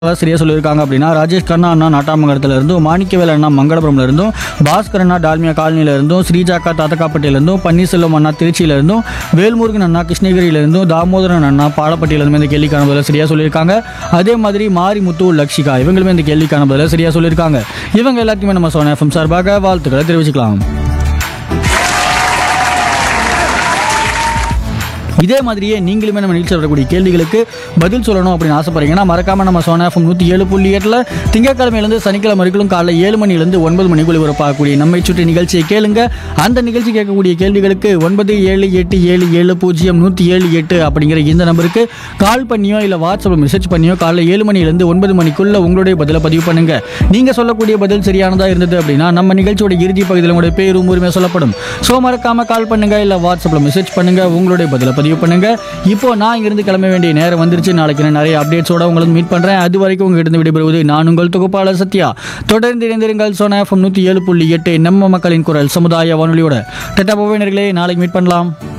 சரியா சொல்லியிருக்காங்க அப்படின்னா ராஜேஷ் கண்ணா அண்ணா நாட்டாமங்கலத்துல இருந்தும் மாணிக்கவேல் அண்ணா மங்களபுரம்ல இருந்தும் பாஸ்கர் அண்ணா டால்மியா காலனில இருந்தும் ஸ்ரீஜாக்கா தாத்தக்காப்பட்டியில இருந்தும் பன்னீர்செல்வம் அண்ணா திருச்சியில இருந்தும் வேல்முருகன் அண்ணா கிருஷ்ணகிரியில இருந்தும் தாமோதரன் அண்ணா பாலப்பட்டியில இருந்தும் இந்த கேள்விக்கான பதில சரியா சொல்லியிருக்காங்க அதே மாதிரி மாரிமுத்து லக்ஷிகா இவங்களுமே இந்த கேள்விக்கான பதில சரியா சொல்லியிருக்காங்க இவங்க எல்லாத்தையுமே நம்ம சோனா எஃப்எம் சார்பாக வாழ்த்துக்களை தெரிவிச்சுக்கலாம் இதே மாதிரியே நீங்களுமே நம்ம நிகழ்ச்சியில் வரக்கூடிய கேள்விகளுக்கு பதில் சொல்லணும் அப்படின்னு ஆசைப்படுறீங்கன்னா மறக்காம நம்ம சோனா எஃப்எம் நூற்றி ஏழு புள்ளி எட்டில் திங்கட்கிழமையிலேருந்து சனிக்கிழமை வரைக்கும் காலைல ஏழு மணிலேருந்து ஒன்பது மணிக்குள் ஒளிபரப்பாகக்கூடிய நம்மை சுற்றி நிகழ்ச்சியை கேளுங்க அந்த நிகழ்ச்சி கேட்கக்கூடிய கேள்விகளுக்கு ஒன்பது ஏழு எட்டு ஏழு ஏழு பூஜ்ஜியம் நூற்றி ஏழு எட்டு அப்படிங்கிற இந்த நம்பருக்கு கால் பண்ணியோ இல்லை வாட்ஸ்அப்பில் மெசேஜ் பண்ணியோ காலைல ஏழு மணிலேருந்து ஒன்பது மணிக்குள்ள உங்களுடைய பதிலை பதிவு பண்ணுங்க நீங்க சொல்லக்கூடிய பதில் சரியானதா இருந்தது அப்படின்னா நம்ம நிகழ்ச்சியோட இறுதி பகுதியில் உங்களுடைய பேரும் உரிமை சொல்லப்படும் ஸோ மறக்காம கால் பண்ணுங்க இல்லை வாட்ஸ்அப்பில் மெசேஜ் பண்ணுங்க உங்களுடைய பதிலை பதிவு பண்ணுங்க இப்போ நான் இங்கிருந்து கிளம்ப வேண்டிய நேரம் வந்துருச்சு நாளைக்கு நான் நிறைய அப்டேட்ஸோட உங்களுக்கு மீட் பண்றேன் அது வரைக்கும் உங்ககிட்ட விடைபெறுவது நான் உங்கள் தொகுப்பாளர் சத்யா தொடர்ந்து இணைந்திருங்கள் சோனா எஃப்எம் நூற்றி ஏழு புள்ளி எட்டு நம்ம மக்களின் குரல் சமுதாய வானொலியோட டெட்டா போவே நேயர்களே நாளைக்கு மீட் பண்ணலாம்